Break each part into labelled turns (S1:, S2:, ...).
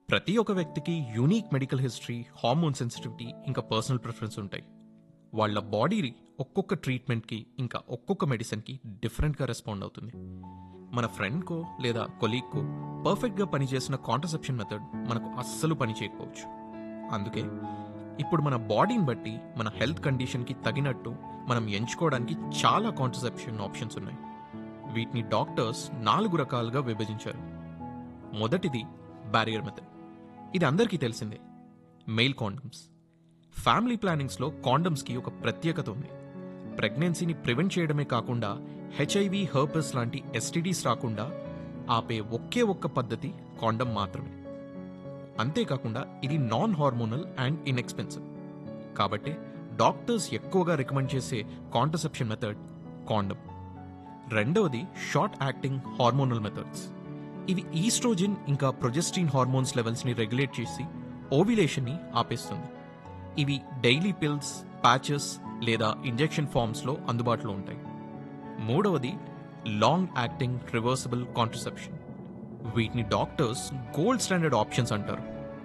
S1: ప్రతి ఒక్క వ్యక్తికి unique medical history hormone sensitivity ఇంకా పర్సనల్ ప్రిఫరెన్స్ ఉంటాయి వాళ్ళ బాడీ ఒక్కొక్క ట్రీట్మెంట్కి ఇంకా ఒక్కొక్క మెడిసిన్కి డిఫరెంట్గా రెస్పాండ్ అవుతుంది మన ఫ్రెండ్కో లేదా కొలీగ్కో పర్ఫెక్ట్గా పనిచేసిన కాంట్రసెప్షన్ మెథడ్ మనకు అస్సలు పని చేయకపోవచ్చు అందుకే ఇప్పుడు మన బాడీని బట్టి మన హెల్త్ కండిషన్కి తగినట్టు మనం ఎంచుకోవడానికి చాలా కాంట్రసెప్షన్ ఆప్షన్స్ ఉన్నాయి వీటిని డాక్టర్స్ నాలుగు రకాలుగా విభజించారు మొదటిది బ్యారియర్ మెథడ్ ఇది అందరికీ తెలిసిందే మెయిల్ కాండమ్స్ ఫ్యామిలీ ప్లానింగ్స్లో కాండమ్స్కి ఒక ప్రత్యేకత ఉంది ప్రెగ్నెన్సీని ప్రివెంట్ చేయడమే కాకుండా హెచ్ఐవి హర్పస్ లాంటి ఎస్టీడీస్ రాకుండా ఆపే ఒకే ఒక్క పద్ధతి కాండమ్ మాత్రమే అంతేకాకుండా ఇది నాన్ హార్మోనల్ అండ్ ఇన్ఎక్స్పెన్సివ్ కాబట్టి డాక్టర్స్ ఎక్కువగా రికమెండ్ చేసే కాంట్రసెప్షన్ మెథడ్ కాండమ్ రెండవది షార్ట్ యాక్టింగ్ హార్మోనల్ మెథడ్స్ ఇవి ఈస్ట్రోజిన్ ఇంకా ప్రొజెస్ట్రీన్ హార్మోన్స్ లెవెల్స్ని రెగ్యులేట్ చేసి ఓవిలేషన్ని ఆపేస్తుంది ఇవి డైలీ పిల్స్ ప్యాచెస్ లేదా ఇంజెక్షన్ ఫార్మ్స్లో అందుబాటులో ఉంటాయి మూడవది లాంగ్ యాక్టింగ్ రివర్సిబుల్ కాంట్రసెప్షన్ వీటిని డాక్టర్స్ గోల్డ్ స్టాండర్డ్ ఆప్షన్స్ అంటారు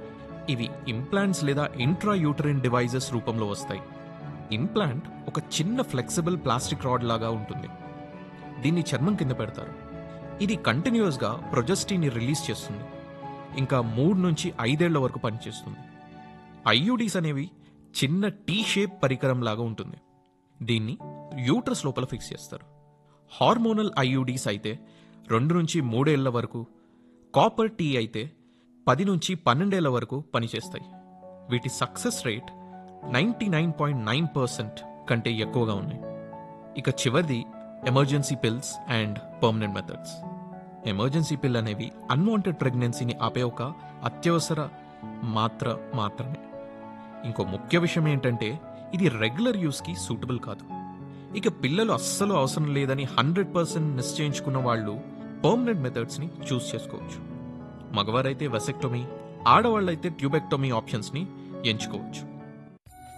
S1: ఇవి ఇంప్లాంట్స్ లేదా ఇంట్రా యూటరిన్ డివైజెస్ రూపంలో వస్తాయి ఇంప్లాంట్ ఒక చిన్న ఫ్లెక్సిబుల్ ప్లాస్టిక్ రాడ్ లాగా ఉంటుంది దీన్ని చర్మం కింద పెడతారు ఇది కంటిన్యూస్గా ప్రొజెస్టీని రిలీజ్ చేస్తుంది ఇంకా మూడు నుంచి ఐదేళ్ల వరకు పనిచేస్తుంది ఐయుడీస్ అనేవి చిన్న టీ షేప్ పరికరం లాగా ఉంటుంది దీన్ని యూట్రస్ లోపల ఫిక్స్ చేస్తారు హార్మోనల్ ఐయుడీస్ అయితే రెండు నుంచి మూడేళ్ల వరకు కాపర్ టీ అయితే పది నుంచి పన్నెండేళ్ల వరకు పనిచేస్తాయి వీటి success rate ninety nine point nine percent కంటే ఎక్కువగా ఉన్నాయి ఇక చివరిది emergency pills and permanent methods emergency pill అనేవి అన్వాంటెడ్ ప్రెగ్నెన్సీని ఆపే ఒక అత్యవసర మాత్ర మాత్రమే ఇంకో ముఖ్య విషయం ఏంటంటే ఇది రెగ్యులర్ యూస్కి సూటబుల్ కాదు ఇక పిల్లలు అస్సలు అవసరం లేదని హండ్రెడ్ పర్సెంట్ నిశ్చయించుకున్న వాళ్ళు పర్మనెంట్ మెథడ్స్ని చూస్ చేసుకోవచ్చు మగవారైతే వెసెక్టొమీ ఆడవాళ్ళైతే ట్యూబెక్టొమీ ఆప్షన్స్ని ఎంచుకోవచ్చు